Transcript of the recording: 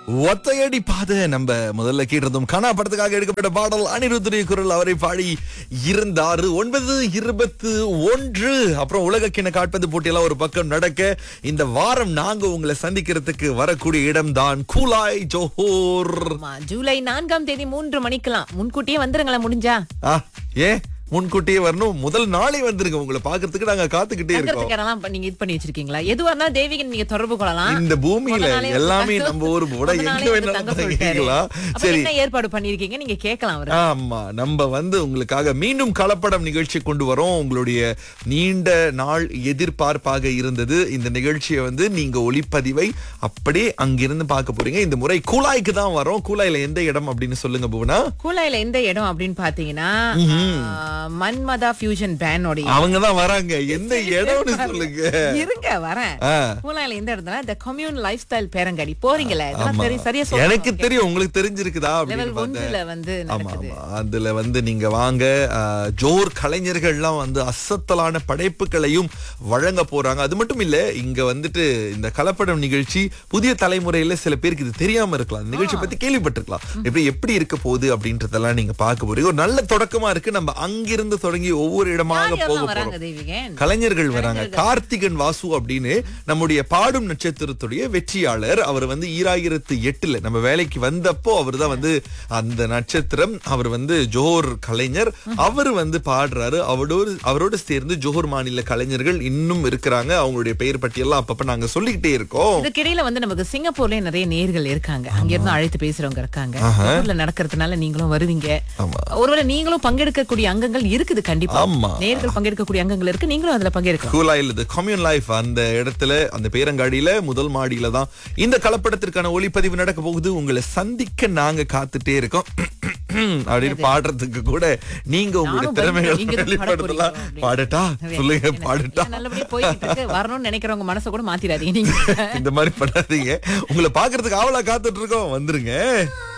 ஒத்தையடி பாதை நம்ம முதல்ல கேட்டிருந்தோம் கனா படத்துக்காக எடுக்கப்பட்ட பாடல் அனிருத்துடைய குரல் அவரை பாடி இருந்தாரு ஒன்பது இருபத்து ஒன்று அப்புறம் உலக கிண காட்பந்து போட்டியெல்லாம் ஒரு பக்கம் நடக்க இந்த வாரம் நாங்க உங்களை சந்திக்கிறதுக்கு வரக்கூடிய இடம் தான் கூலாய் ஜோஹோர் ஆமா, ஜூலை நான்காம் தேதி மூன்று மணிக்கெல்லாம் முன்கூட்டியே வந்துருங்களேன் முடிஞ்சா ஆ, ஏன் முன்கூட்டியே வரணும் முதல் நாளே வந்துருங்க உங்களை பாக்குறதுக்கு நாங்க காத்துக்கிட்டே இருக்கோம் தங்கறதுக்கு இடம்லாம் நீங்க இது பண்ணி வச்சிருக்கீங்களா எதுவா இருந்தாலும் தேவிகன் நீங்க தொடர்பு கொள்ளலாம் இந்த பூமியில முத நாளே வந்து எல்லாமே தங்க- நம்ம ஊர் கூட முத நாளே எங்க வந்து வேணாலும் தங்க சொல்லிட்டாரு. தங்கிக்கலாம். அப்ப சரி என்ன ஏற்பாடு பண்ணிருக்கீங்க நீங்க கேட்கலாம் அவரு ஆமா நம்ம வந்து உங்களுக்காக மீண்டும் கலப்படம் நிகழ்ச்சி கொண்டு வரோம் உங்களுடைய நீண்ட நாள் எதிர்பார்ப்பாக இருந்தது இந்த நிகழ்ச்சியை வந்து நீங்க ஒளிப்பதிவை அப்படியே அங்கிருந்து பார்க்க போறீங்க இந்த முறை கூலாய்க்கு தான் வரோம் கூலாயில எந்த இடம் அப்படின்னு சொல்லுங்க புவனா கூலாயில எந்த இடம் அப்படின்னு பாத்தீங்கன்னா ஆ, மன்மதா ஃபியூஷன் பேனோட அவங்க தான் வராங்க எந்த இடம்னு சொல்லுங்க இருங்க வரேன் ஆ. கூலாயில எந்த இடத்துல இந்த கம்யூன் லைஃப் ஸ்டைல் பேரங்காடி போறீங்களே இதெல்லாம் ஆமா. தெரி- சரியா சொல்லுங்க. எனக்கு தெரியும் உங்களுக்கு தெரிஞ்சிருக்குதா அப்படின்னு லெவல் பார்த்தேன் ஒன்றுல வந்து ஆமா நடக்குது ஆமா அதுல வந்து நீங்க வாங்க அஹ், ஜோர் கலைஞர்கள்லாம் வந்து அசத்தலான படைப்புகளையும் வழங்க போறாங்க அது மட்டும் இல்ல இங்க வந்துட்டு இந்த கலப்படம் நிகழ்ச்சி புதிய தலைமுறையில சில பேருக்கு இது தெரியாம இருக்கலாம் இந்த நிகழ்ச்சி பத்தி கேள்விப்பட்டிருக்கலாம் எப்படி எப்படி இருக்க போகுது அப்படின்றதெல்லாம் நீங்க பார்க்க போறீங்க ஒரு நல்ல தொடக்கமா இருக்கு நம்ம அங்கிருந்து தொடங்கி ஒவ்வொரு இடமாக யார் போக யாரெல்லாம் வராங்க போறோம் தேவிகன் கலைஞர்கள் வராங்க கார்த்திகன் வாசு அப்படின்னு நம்முடைய பாடும் நட்சத்திரத்துடைய வெற்றியாளர் அவர் வந்து ஈராயிரத்து எட்டுல நம்ம வேலைக்கு வந்தப்போ அவர் தான் வந்து அந்த நட்சத்திரம் அவர் வந்து ஜோஹர் கலைஞர் அவர் வந்து பாடுறாரு அவரோடு அவரோடு சேர்ந்து ஜோஹர் மாநில கலைஞர்கள் இன்னும் இருக்கிறாங்க அவங்களுடைய பெயர் பட்டியெல்லாம் அப்பப்ப நாங்க சொல்லிக்கிட்டே இருக்கோம் இதுக்கிடையில வந்து நமக்கு சிங்கப்பூர்லயே நிறைய நேர்கள் இருக்காங்க அங்க இருந்து அழைத்து பேசுறவங்க இருக்காங்க ஊர்ல நடக்கிறதுனால நீங்களும் வருவீங்க ஆமா. ஒருவேளை நீங்களும் பங்கெடுக்கக்கூடிய அங்கங்கள் இருக்குது கண்டிப்பா ஆமா. நேர்கள் பங்கெடுக்கக்கூடிய அங்கங்கள் இருக்கு நீங்களும் அதுல பங்கெடுக்கலாம் கூலாயில் இது கம்யூன் லைஃப் அந்த இடத்துல அந்த பேரங்காடியில முதல் மாடியில தான் இந்த கலப்படத்திற்கான ஒளிப்பதிவு நடக்க போகுது உங்களை சந்திக்க நாங்க காத்துட்டே இருக்கோம் அப்படின்னு பாடுறதுக்கு கூட நீங்க உங்களுடைய நானும் திறமைகளை நீங்க தான் பாட வெளிப்படுத்தலாம் போறீங்க பாடட்டா சொல்லுங்க என்ன- பாடட்டா என்ன நல்லபடியா போயிட்டு இருக்கு வரணும்னு நினைக்கிறவங்க மனசை கூட மாத்திராதீங்க நீங்க இந்த மாதிரி பண்ணாதீங்க உங்களை பாக்குறதுக்கு ஆவலா காத்துட்டு இருக்கோம் வந்துருங்க